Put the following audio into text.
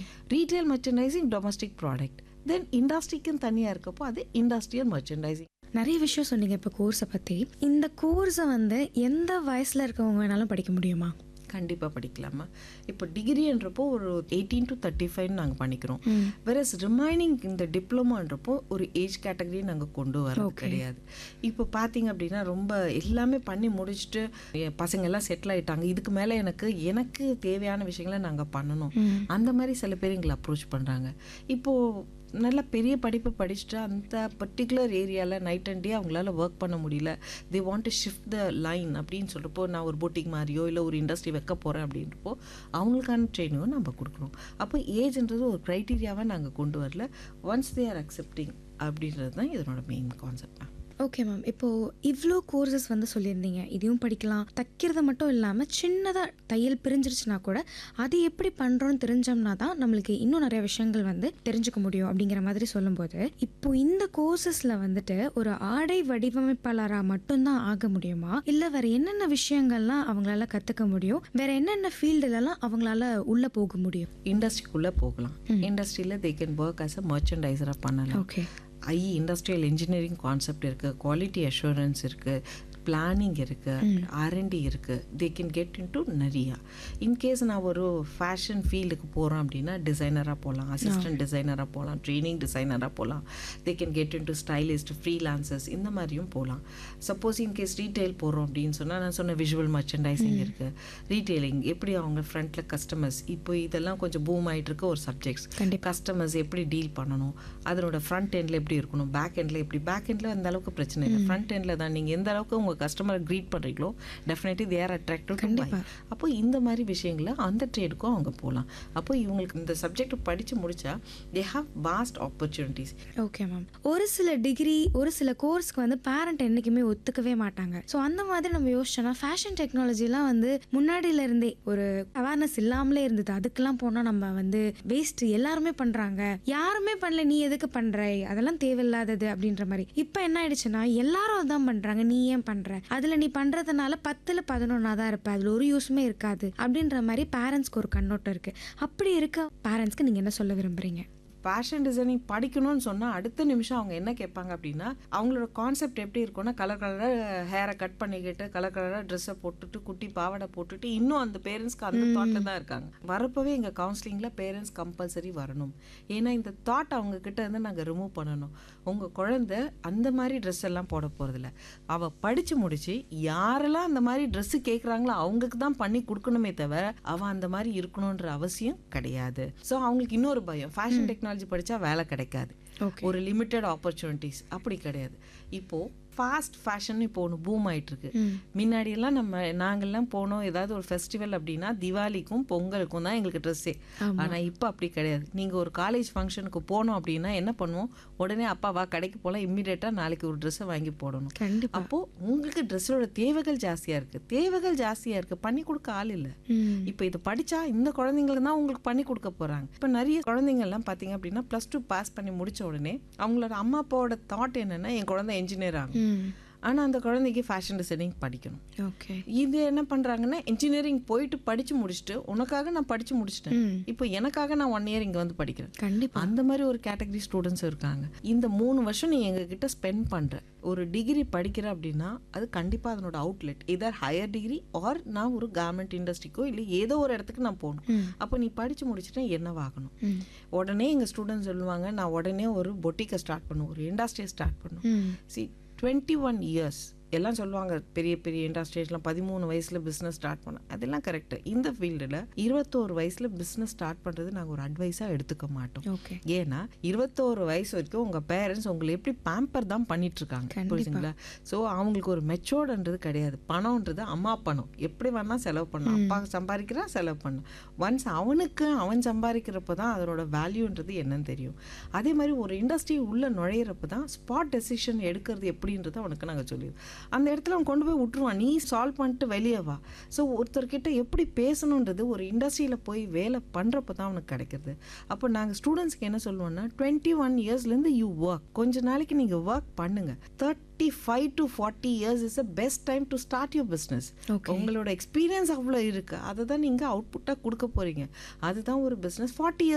Retail merchandising domestic product then இண்டஸ்ட்ரிக்குன்னு தனியாக இருக்கப்போ அது இண்டஸ்ட்ரியல் மெர்ச்சன்டைசிங் நிறைய விஷயம் சொன்னீங்க இப்போ கோர்ஸை பற்றி இந்த கோர்ஸை வந்து எந்த வயசில் இருக்கவங்க வேணாலும் படிக்க முடியுமா கண்டிப்பாக படிக்கலாமா இப்போ டிகிரின்றப்போ ஒரு எயிட்டீன் டு தேர்ட்டி ஃபைவ் நாங்கள் பண்ணிக்கிறோம் வெரஸ் ரிமைனிங் இந்த டிப்ளமான்றப்போ ஒரு ஏஜ் கேட்டகரி நாங்கள் கொண்டு வரோம் கிடையாது இப்போ பார்த்தீங்க அப்படின்னா ரொம்ப எல்லாமே பண்ணி முடிச்சுட்டு என் பசங்க எல்லாம் செட்டில் ஆயிட்டாங்க இதுக்கு மேலே எனக்கு எனக்கு தேவையான விஷயங்களை நாங்கள் பண்ணணும் அந்த மாதிரி சில பேர் எங்களை அப்ரோச் பண்ணுறாங்க இப்போது நல்ல பெரிய படிப்பு படிச்சுட்டு அந்த பர்டிகுலர் ஏரியாவில் நைட் அண்ட் டே அவங்களால ஒர்க் பண்ண முடியல they want to shift the line அப்படின்னு சொல்லிட்டு நான் ஒரு போட்டிக் மாதிரியோ இல்லை ஒரு இண்டஸ்ட்ரி வைக்க போகிறேன் அப்படின்றப்போ அவங்களுக்கான ட்ரைனிங்கும் நம்ம கொடுக்குறோம் அப்போ ஏஜ்ன்றது ஒரு க்ரைட்டீரியாவை நாங்கள் கொண்டு வரல ஒன்ஸ் தே ஆர் அக்செப்டிங் அப்படின்றது தான் இதனோட main concept ma'am okay ma'am இப்போது இவ்வளோ கோர்சஸ் வந்து சொல்லியிருந்தீங்க இதையும் படிக்கலாம் தைக்கிறது மட்டும் இல்லாமல் சின்னதாக தையல் பிரிஞ்சிருச்சுனா கூட அது எப்படி பண்ணுறோன்னு தெரிஞ்சோம்னா தான் நம்மளுக்கு இன்னும் நிறைய விஷயங்கள் வந்து தெரிஞ்சுக்க முடியும் அப்படிங்கிற மாதிரி சொல்லும்போது இப்போ இந்த கோர்சஸில் வந்துட்டு ஒரு ஆடை வடிவமைப்பாளராக மட்டும்தான் ஆக முடியுமா இல்லை வேற என்னென்ன விஷயங்கள்லாம் அவங்களால கற்றுக்க முடியும் வேற என்னென்ன ஃபீல்டுலலாம் அவங்களால உள்ளே போக முடியும் இண்டஸ்ட்ரிக்குள்ளே போகலாம் இண்டஸ்ட்ரியில் they can work as a மர்ச்சன்டைசராக பண்ணலாம் okay I industrial engineering concept இருக்குது குவாலிட்டி அஷூரன்ஸ் இருக்குது பிளானிங் இருக்குது ஆர்என்டி இருக்குது they can get in to நிறையா இன்கேஸ் நான் ஒரு ஃபேஷன் ஃபீல்டுக்கு போகிறேன் அப்படின்னா டிசைனராக போகலாம் அசிஸ்டன்ட் டிசைனராக போகலாம் ட்ரைனிங் டிசைனராக போகலாம் they can get in to stylist freelancers இந்த மாதிரியும் போகலாம் சப்போஸ் இன்கேஸ் ரீட்டைல் போகிறோம் அப்படின்னு சொன்னால் நான் சொன்ன விஷுவல் மர்ச்சன்டைசிங் இருக்குது ரீட்டைலிங் எப்படி அவங்க ஃப்ரண்ட்டில் கஸ்டமர்ஸ் இப்போ இதெல்லாம் கொஞ்சம் பூம் ஆகிட்டு இருக்க ஒரு சப்ஜெக்ட்ஸ் கண்டிப்பா. கஸ்டமர்ஸ் எப்படி டீல் பண்ணணும் அதனோட ஃப்ரண்ட் எண்டில் எப்படி இருக்கணும் பேக் எண்டில் எப்படி பேக் எண்டில் அந்த அளவுக்கு பிரச்சனை இல்லை ஃப்ரண்ட் எண்டில் தான் நீங்கள் எந்த அளவுக்கு உங்கள் கஸ்டமரை க்ரீட் பண்ணுறீங்களோ டெஃபினெட்லி தேர் அட்ராக்டிவ் கண்டிப்பா. அப்போ இந்த மாதிரி விஷயங்கள அந்த ட்ரேடுக்கும் அவங்க போகலாம் அப்போ இவங்களுக்கு இந்த சப்ஜெக்ட் படித்து முடிச்சா they have vast opportunities okay ma'am ஒரு சில டிகிரி ஒரு சில கோர்ஸ்க்கு வந்து பேரண்ட் என்றைக்குமே ஒத்துக்கவே மாட்டாங்க ஸோ அந்த மாதிரி நம்ம யோசிச்சோம்னா ஃபேஷன் டெக்னாலஜிலாம் வந்து முன்னாடியில இருந்தே ஒரு அவேர்னஸ் இல்லாமலே இருந்தது அதுக்கெல்லாம் போனால் நம்ம வந்து வேஸ்ட் எல்லாருமே பண்ணுறாங்க யாருமே பண்ணல நீ எதுக்கு பண்ணுற அதெல்லாம் தேவையில்லாதது அப்படின்ற மாதிரி இப்போ என்ன ஆயிடுச்சுன்னா எல்லாரும் அதான் பண்ணுறாங்க நீ ஏன் பண்ணுற அதில் நீ பண்ணுறதுனால பத்தில் பதினொன்னா தான் இருப்ப அதில் ஒரு யூஸுமே இருக்காது அப்படின்ற மாதிரி பேரண்ட்ஸ்க்கு ஒரு கண்ணோட்டம் இருக்குது அப்படி இருக்க பேரண்ட்ஸ்க்கு நீங்கள் என்ன சொல்ல விரும்புறீங்க ஃபேஷன் டிசைனிங் படிக்கணும்னு சொன்னால் அடுத்த நிமிஷம் அவங்க என்ன கேட்பாங்க அப்படின்னா அவங்களோட கான்செப்ட் எப்படி இருக்கும்னா கலர் கலராக ஹேரை கட் பண்ணிக்கிட்டு கலர் கலராக ட்ரெஸ்ஸை போட்டுட்டு குட்டி பாவாடை போட்டுட்டு இன்னும் அந்த பேரண்ட்ஸ்க்கு அந்த தாட்டில் தான் இருக்காங்க வரப்பவே எங்கள் கவுன்சிலிங்கில் பேரண்ட்ஸ் கம்பல்சரி வரணும் ஏன்னா இந்த தாட் அவங்க கிட்ட இருந்து நாங்கள் ரிமூவ் பண்ணணும் உங்கள் குழந்தை அந்த மாதிரி ட்ரெஸ் எல்லாம் போட போகிறதில்ல அவள் படித்து முடிச்சு யாரெல்லாம் அந்த மாதிரி ட்ரெஸ்ஸு கேட்குறாங்களோ அவங்களுக்கு தான் பண்ணி கொடுக்கணுமே தவிர அவள் அந்த மாதிரி இருக்கணுன்ற அவசியம் கிடையாது ஸோ அவங்களுக்கு இன்னொரு பயம் ஃபேஷன் டெக்னாலஜி படித்தா வேலை கிடைக்காது ஓகே ஒரு லிமிட்டட் ஆப்பர்ச்சுனிட்டிஸ் அப்படி கிடையாது இப்போ ஃபாஸ்ட் ஃபேஷன் இப்போ ஒன்று பூம் ஆயிட்டு இருக்கு முன்னாடியெல்லாம் நம்ம நாங்கெல்லாம் போனோம் ஏதாவது ஒரு ஃபெஸ்டிவல் அப்படின்னா திவாலிக்கும் பொங்கலுக்கும் தான் எங்களுக்கு ட்ரெஸ்ஸே ஆனால் இப்போ அப்படி கிடையாது நீங்கள் ஒரு காலேஜ் ஃபங்க்ஷனுக்கு போனோம் அப்படின்னா என்ன பண்ணுவோம் உடனே அப்பா வா கடைக்கு போகலாம் இம்மிடியேட்டாக நாளைக்கு ஒரு ட்ரெஸ்ஸை வாங்கி போடணும் கண்டிப்பா அப்போ உங்களுக்கு ட்ரெஸ்ஸோட தேவைகள் ஜாஸ்தியா இருக்கு தேவைகள் ஜாஸ்தியா இருக்கு பண்ணி கொடுக்க ஆள் இல்லை ம் இப்போ இது படிச்சா இந்த குழந்தைங்களுக்கு தான் உங்களுக்கு பண்ணி கொடுக்க போறாங்க இப்போ நிறைய குழந்தைங்க எல்லாம் பாத்தீங்க அப்படின்னா ப்ளஸ் டூ பாஸ் பண்ணி முடிச்ச உடனே அவங்களோட அம்மா அப்பாவோட தாட் என்னன்னா என் குழந்தை என்ஜினியர் ஆகும் ம் ஆனா அந்த குழந்தைக்கு ஃபேஷன் டிசைனிங் படிக்கணும் ஓகே இது என்ன பண்றாங்கன்னா இன்ஜினியரிங் போயிட்டு படிச்சு முடிச்சுட்டு உனக்காக நான் படிச்சு முடிச்சிட்டேன் ம் இப்போ எனக்காக நான் ஒன் இயர் இங்க வந்து படிக்கிறேன் கண்டிப்பா அந்த மாதிரி ஒரு கேட்டகரி ஸ்டூடெண்ட்ஸ் இருக்காங்க இந்த மூணு வருஷம் நீ எங்ககிட்ட ஸ்பெண்ட் பண்ற ஒரு டிகிரி படிக்கிற அப்படின்னா அது கண்டிப்பா அதனோட அவுட்லெட் இதர் ஹையர் டிகிரி ஆர் நான் ஒரு கார்மெண்ட் இண்டஸ்ட்ரிக்கோ இல்லை ஏதோ ஒரு இடத்துக்கு நான் போகணும் ம் அப்போ நீ படிச்சு முடிச்சுட்டா என்னவாகணும் ம் உடனே எங்க ஸ்டூடெண்ட்ஸ் சொல்லுவாங்க நான் உடனே ஒரு பொட்டிக்கை ஸ்டார்ட் பண்ணும் ஒரு இண்டஸ்ட்ரியை ஸ்டார்ட் பண்ணும் ம் சி டுவெண்ட்டி ஒன் இயர்ஸ் எல்லாம் சொல்லுவாங்க பெரிய பெரிய இண்டஸ்ட்ரீஸ்லாம் பதிமூணு வயசுல பிஸ்னஸ் ஸ்டார்ட் பண்ண அதெல்லாம் கரெக்ட் இந்த ஃபீல்டில் இருபத்தோரு வயசுல பிஸ்னஸ் ஸ்டார்ட் பண்றது நாங்கள் ஒரு அட்வைஸாக எடுத்துக்க மாட்டோம் ஓகே ஏன்னா இருபத்தோரு வயசு வரைக்கும் உங்க பேரண்ட்ஸ் உங்களை எப்படி பேம்பர் தான் பண்ணிட்டு இருக்காங்க கண்டிப்பா. புரியுதுங்களா ஸோ அவங்களுக்கு ஒரு மெச்சோர்டுன்றது கிடையாது பணம்ன்றது அம்மா பணம் எப்படி வேணா செலவு பண்ணும் அப்பா சம்பாதிக்கிறா செலவு பண்ணும் ஒன்ஸ் அவனுக்கு அவன் சம்பாதிக்கிறப்ப தான் அதனோட வேல்யூன்றது என்னன்னு தெரியும் அதே மாதிரி ஒரு இண்டஸ்ட்ரி உள்ள நுழையிறப்ப தான் ஸ்பாட் டெசிஷன் எடுக்கிறது எப்படின்றத அவனுக்கு நாங்கள் சொல்லிடுவோம் அந்த இடத்துல அவன் கொண்டு போய் விட்டுருவான் நீ சால்வ் பண்ணிட்டு வெளியே வா ஸோ ஒருத்தர்கிட்ட எப்படி பேசணுன்றது ஒரு இண்டஸ்ட்ரியில் போய் வேலை பண்ணுறப்ப தான் அவனுக்கு கிடைக்கிறது அப்போ நாங்கள் ஸ்டூடெண்ட்ஸ்க்கு என்ன சொல்லுவோம்னா டுவெண்ட்டி ஒன் இயர்ஸ்லேருந்து யூ ஒர்க் கொஞ்ச நாளைக்கு நீங்கள் ஒர்க் பண்ணுங்க thirty five to forty years is a best time to start your business Okay. உங்களோட எக்ஸ்பீரியன்ஸ் அவ்வளோ இருக்குது அதை தான் நீங்கள் அவுட்புட்டாக கொடுக்க போகிறீங்க அதுதான் ஒரு பிஸ்னஸ் ஃபார்ட்டி